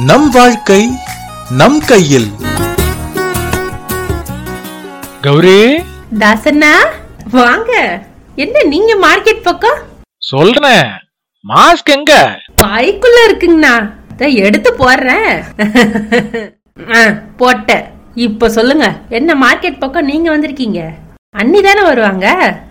நம் வாழ்க்கை நம் கையில் கௌரி தாசண்ணா வாங்க என்ன நீங்க மார்க்கெட் பக்கம் சொல்றேன் மாஸ்க் எங்க பைக்குள்ள இருக்குங்கண்ணா இதை எடுத்து போடுறேன் ஆ, போட்டேன் இப்ப சொல்லுங்க என்ன மார்க்கெட் பக்கம் நீங்க வந்திருக்கீங்க அண்ணி தானே வருவாங்க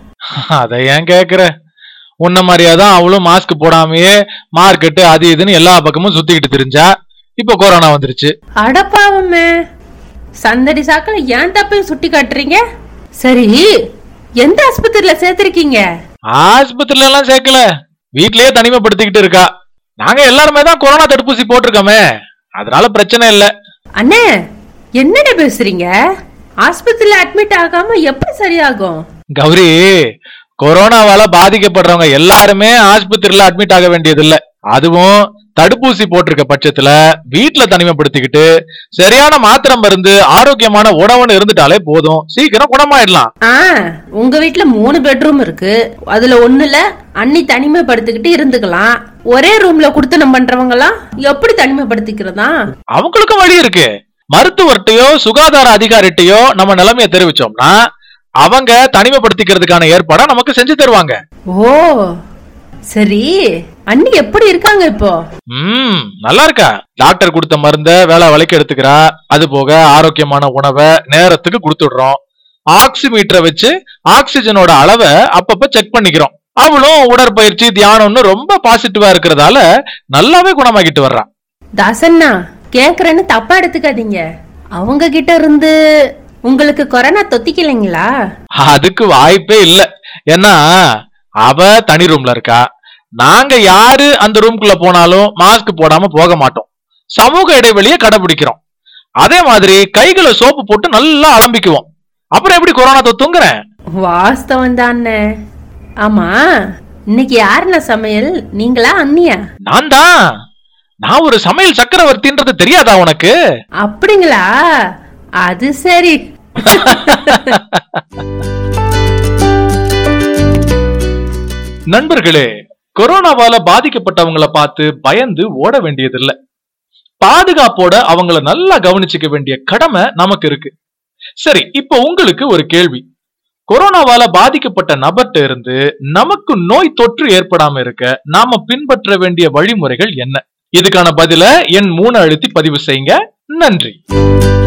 அத ஏன் கேக்குற உன்ன மாதிரியாதான் அவளும் மாஸ்க் போடாமையே மார்க்கெட்டு அது இதுன்னு எல்லா பக்கமும் சுத்திக்கிட்டு தெரிஞ்சா இப்ப கொரோனா வந்துருச்சு அடப்பாவமே சந்தடி சாக்கல ஏன் தப்பையும் சுட்டி காட்டுறீங்க சரி எந்த ஆஸ்பத்திரியில சேர்த்திருக்கீங்க ஆஸ்பத்திரில எல்லாம் சேர்க்கல வீட்லயே தனிமைப்படுத்திக்கிட்டு இருக்கா நாங்க எல்லாருமே தான் கொரோனா தடுப்பூசி போட்டிருக்கோமே அதனால பிரச்சனை இல்ல அண்ணே என்னண்ணே பேசுறீங்க ஆஸ்பத்திரியில அட்மிட் ஆகாம எப்படி சரியாகும் கௌரி கொரோனாவால பாதிக்கப்படுறவங்க எல்லாருமே ஆஸ்பத்திரியில அட்மிட் ஆக வேண்டியது இல்ல அதுவும் தடுப்பூசி போட்டிருக்க பட்சத்துல வீட்ல தனிமைப்படுத்திக்கிட்டு சரியான மாத்திரை மருந்து ஆரோக்கியமான உணவுன்னு இருந்துட்டாலே போதும் சீக்கிரம் குணமாயிடலாம் ஆ உங்க வீட்ல மூணு பெட்ரூம் இருக்கு அதுல ஒண்ணுல அண்ணி தனிமைப்படுத்திக்கிட்டு இருந்துக்கலாம் ஒரே ரூம்ல குடுத்தனம் பண்றவங்க எல்லாம் எப்படி தனிமைப்படுத்திக்கிறதா அவங்களுக்கும் வழி இருக்கு மருத்துவர்கிட்டயோ சுகாதார அதிகாரிட்டையோ நம்ம நிலைமைய தெரிவிச்சோம்னா அவங்க தனிமைப்படுத்திக்கிறதுக்கான ஏற்பாடை நமக்கு செஞ்சு தருவாங்க ஓ சரி அண்ணி எப்படி இருக்காங்க இப்போ ம் நல்லா இருக்கா டாக்டர் கொடுத்த மருந்த வேலை வலைக்கு எடுத்துக்கிறா அது போக ஆரோக்கியமான உணவை நேரத்துக்கு கொடுத்துடுறோம் ஆக்சிமீட்டரை வச்சு ஆக்சிஜனோட அளவை அப்பப்ப செக் பண்ணிக்கிறோம் அவளும் உடற்பயிற்சி தியானம்னு ரொம்ப பாசிட்டிவா இருக்கிறதால நல்லாவே குணமாக்கிட்டு வர்றா தாசண்ணா கேக்குறேன்னு தப்பா எடுத்துக்காதீங்க அவங்க கிட்ட இருந்து உங்களுக்கு கொரோனா தொத்திக்கலைங்களா அதுக்கு வாய்ப்பே இல்ல ஏன்னா அவ தனி ரூம்ல இருக்கா நாங்க யாரு அந்த ரூம்குள்ள போனாலும் மாஸ்க் போடாம போக மாட்டோம் சமூக இடைவெளியை கடைபிடிக்கிறோம் அதே மாதிரி கைகளை சோப்பு போட்டு நல்லா அலம்பிக்குவோம் அப்புறம் எப்படி கொரோனா தொத்துங்கிறேன் வாஸ்தவம் தானே ஆமா இன்னைக்கு யாருண்ணா சமையல் நீங்களா அண்ணியா நான் தான் நான் ஒரு சமையல் சக்கரவர்த்தின்றது தெரியாதா உனக்கு அப்படிங்களா அது சரி நண்பர்களே கொரோனாவால பாதிக்கப்பட்டவங்கள பார்த்து பயந்து ஓட வேண்டியதில்ல பாதுகாப்போட அவங்கள நல்லா கவனிச்சுக்க வேண்டிய கடமை நமக்கு இருக்கு சரி இப்போ உங்களுக்கு ஒரு கேள்வி கொரோனாவால பாதிக்கப்பட்ட நபர்கிட்ட இருந்து நமக்கு நோய் தொற்று ஏற்படாம இருக்க நாம பின்பற்ற வேண்டிய வழிமுறைகள் என்ன இதுக்கான பதில என் மூணு அழுத்தி பதிவு செய்யுங்க நன்றி